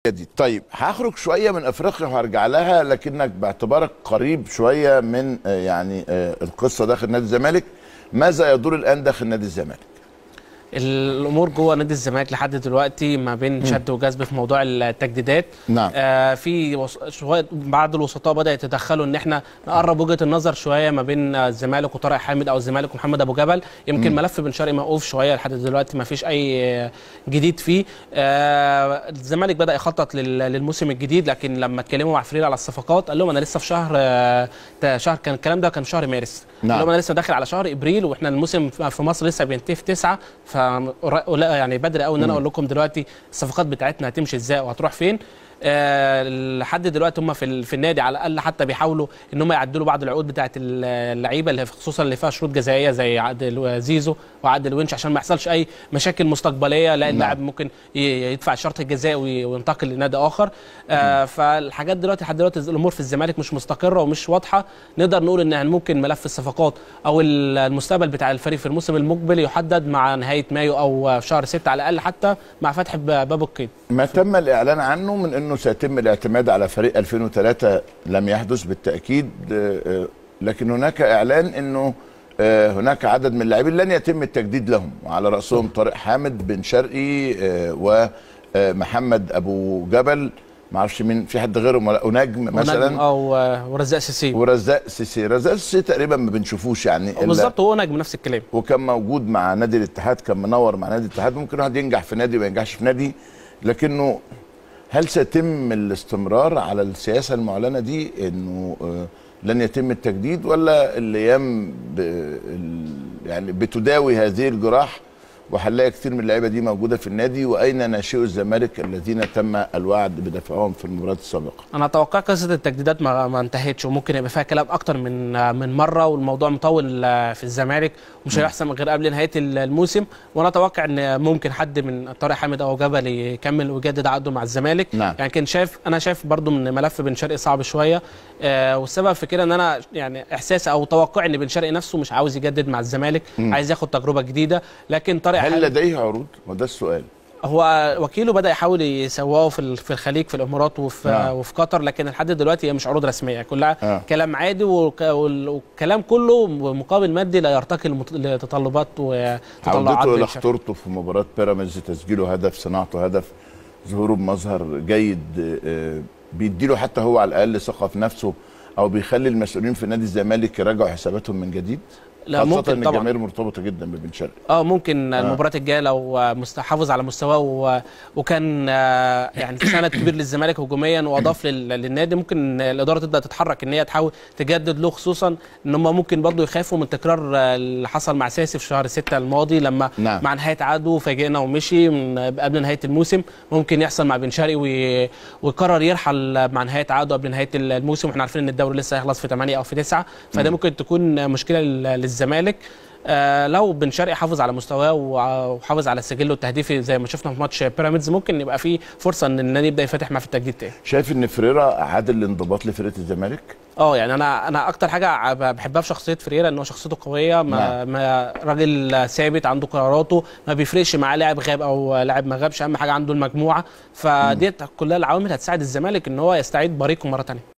جديد طيب هخرج شويه من افريقيا وهرجع لها لكنك باعتبارك قريب شويه من آه، يعني آه، القصه داخل نادي الزمالك ماذا يدور الان داخل نادي الزمالك الامور جوه نادي الزمالك لحد دلوقتي ما بين شد وجذب في موضوع التجديدات نعم. آه في وص... شويه بعض الوسطاء بدا يتدخلوا ان احنا نقرب وجهه النظر شويه ما بين آه، الزمالك وطارق حامد او الزمالك ومحمد ابو جبل يمكن ملف بن شرقي موقوف شويه لحد دلوقتي ما فيش اي آه، جديد فيه آه الزمالك بدا يخطط لل... للموسم الجديد لكن لما اتكلموا مع فريق على الصفقات قال لهم انا لسه في شهر آه تا- شهر كان الكلام ده كان في شهر مارس نعم. قال لهم انا لسه داخل على شهر ابريل واحنا الموسم في مصر لسه بينتهي في تسعه ف لا يعني بدري قوي ان انا اقول لكم دلوقتي الصفقات بتاعتنا هتمشي ازاي وهتروح فين آه لحد دلوقتي هم في ال- في النادي على الاقل حتى بيحاولوا ان هم يعدلوا بعض العقود بتاعت ال- اللعيبه اللي خصوصا اللي فيها شروط جزائيه زي عقد ال- زيزو وعقد الونش عشان ما يحصلش اي مشاكل مستقبليه لا اللاعب ممكن ي- يدفع الشرط الجزائي وي- وينتقل لنادي اخر آه فالحاجات دلوقتي لحد دلوقتي الامور في الزمالك مش مستقره ومش واضحه نقدر نقول ان ممكن ملف الصفقات او ال- المستقبل بتاع الفريق في الموسم المقبل يحدد مع نهايه مايو او في شهر 6 على الاقل حتى مع فتح ب- باب القيد ما تم الاعلان عنه من انه سيتم الاعتماد على فريق 2003 لم يحدث بالتاكيد آه، آه، لكن هناك اعلان انه آه، هناك عدد من اللاعبين لن يتم التجديد لهم وعلى راسهم طارق حامد بن شرقي آه، ومحمد ابو جبل ما اعرفش مين في حد غيرهم ولا ونجم مثلا ونجم او ورزاق سيسي ورزاق سيسي رزاق سيسي تقريبا ما بنشوفوش يعني إلا- بالظبط هو نجم نفس الكلام وكان موجود مع نادي الاتحاد كان منور مع نادي الاتحاد ممكن واحد ينجح في نادي وما ينجحش في نادي لكنه هل سيتم الاستمرار على السياسه المعلنه دي انه آه، لن يتم التجديد ولا الايام ب- ال- يعني بتداوي هذه الجراح وهنلاقي كتير من اللعيبه دي موجوده في النادي واين ناشئو الزمالك الذين تم الوعد بدفعهم في المباريات السابقه انا اتوقع قصه التجديدات ما, ما انتهتش وممكن يبقى فيها كلام اكتر من من مره والموضوع مطول آه، في الزمالك ومش هيحسم غير قبل نهايه الموسم وانا اتوقع ان ممكن حد من طارق حامد او جبل يكمل ويجدد عقده مع الزمالك نعم. يعني كان شايف انا شايف برضو ان ملف بن شرقي صعب شويه آه والسبب في كده ان انا يعني احساسي او توقعي ان بن شرقي نفسه مش عاوز يجدد مع الزمالك عايز ياخد تجربه جديده لكن طارق هل حامد لديه عروض وده السؤال هو وكيله بدا يحاول يسوقه في ال- في الخليج في الامارات وفي نعم. وفي قطر لكن لحد دلوقتي هي مش عروض رسميه كلها آه. كلام عادي وك- وال- والكلام كله مقابل مادي لا يرتقي لمت- لتطلبات وتطلعات عودته الى بن شرقي. خطورته في مباراه بيراميدز تسجيله هدف صناعته هدف ظهوره بمظهر جيد آه، بيديله حتى هو على الاقل ثقه في نفسه او بيخلي المسؤولين في نادي الزمالك يراجعوا حساباتهم من جديد لا خاصة ممكن ان طبعا الجماهير مرتبطه جدا ببن شرقي اه ممكن المباراه الجايه لو مستحافظ على مستواه و- وكان آه، يعني سند كبير للزمالك هجوميا واضاف لل- للنادي ممكن الاداره تبدا تتحرك ان هي تحاول تجدد له خصوصا ان هم ممكن برضه يخافوا من تكرار آه، اللي حصل مع ساسي في شهر 6 الماضي لما نعم. مع نهايه عقده فاجئنا ومشي من قبل نهايه الموسم ممكن يحصل مع بن شرقي وي- ويقرر يرحل مع نهايه عقده قبل نهايه الموسم واحنا عارفين ان الدوري لسه هيخلص في 8 او في 9 فده ممكن تكون مشكله لل- للزمالك آه لو بن شرقي حافظ على مستواه وع- وحافظ على سجله التهديفي زي ما شفنا في ماتش بيراميدز ممكن يبقى في فرصه ان النادي يبدا يفتح معاه في التجديد تاني شايف ان فريرا عاد الانضباط لفرقه الزمالك اه يعني انا انا اكتر حاجه ع- بحبها في شخصيه فريرا ان هو شخصيته قويه ما, ما راجل ثابت عنده قراراته ما بيفرقش معاه لاعب غاب او لاعب ما غابش اهم حاجه عنده المجموعه فديت كلها العوامل هتساعد الزمالك ان هو يستعيد بريقه مره ثانيه